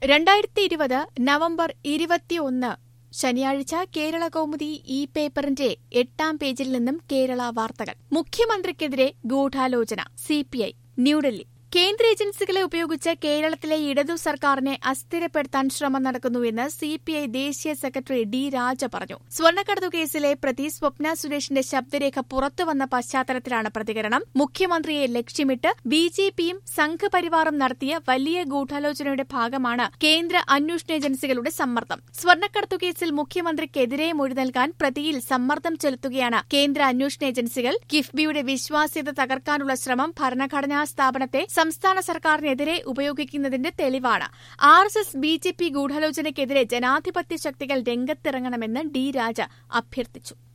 രണ്ടായിരത്തി ഇരുപത് നവംബർ ഇരുപത്തിയൊന്ന് ശനിയാഴ്ച കേരള കൗമുദി ഈ പേപ്പറിന്റെ എട്ടാം പേജിൽ നിന്നും കേരള വാർത്തകൾ മുഖ്യമന്ത്രിക്കെതിരെ ഗൂഢാലോചന സിപിഐ ന്യൂഡൽഹി കേന്ദ്ര ഏജൻസികളെ ഉപയോഗിച്ച് കേരളത്തിലെ ഇടതു സർക്കാരിനെ അസ്ഥിരപ്പെടുത്താൻ ശ്രമം നടക്കുന്നുവെന്ന് സിപിഐ ദേശീയ സെക്രട്ടറി ഡി രാജ പറഞ്ഞു സ്വർണ്ണക്കടത്തു കേസിലെ പ്രതി സ്വപ്ന സുരേഷിന്റെ ശബ്ദരേഖ പുറത്തുവന്ന പശ്ചാത്തലത്തിലാണ് പ്രതികരണം മുഖ്യമന്ത്രിയെ ലക്ഷ്യമിട്ട് ബിജെപിയും സംഘപരിവാറും നടത്തിയ വലിയ ഗൂഢാലോചനയുടെ ഭാഗമാണ് കേന്ദ്ര അന്വേഷണ ഏജൻസികളുടെ സമ്മർദ്ദം സ്വർണ്ണക്കടത്തു കേസിൽ മുഖ്യമന്ത്രിക്കെതിരെ മൊഴി നൽകാൻ പ്രതിയിൽ സമ്മർദ്ദം ചെലുത്തുകയാണ് കേന്ദ്ര അന്വേഷണ ഏജൻസികൾ കിഫ്ബിയുടെ വിശ്വാസ്യത തകർക്കാനുള്ള ശ്രമം ഭരണഘടനാ സ്ഥാപനത്തെ സംസ്ഥാന സർക്കാരിനെതിരെ ഉപയോഗിക്കുന്നതിന്റെ തെളിവാണ് R S S B J P ഗൂഢാലോചനയ്ക്കെതിരെ ജനാധിപത്യ ശക്തികൾ രംഗത്തിറങ്ങണമെന്ന് ഡി രാജ അഭ്യർത്ഥിച്ചു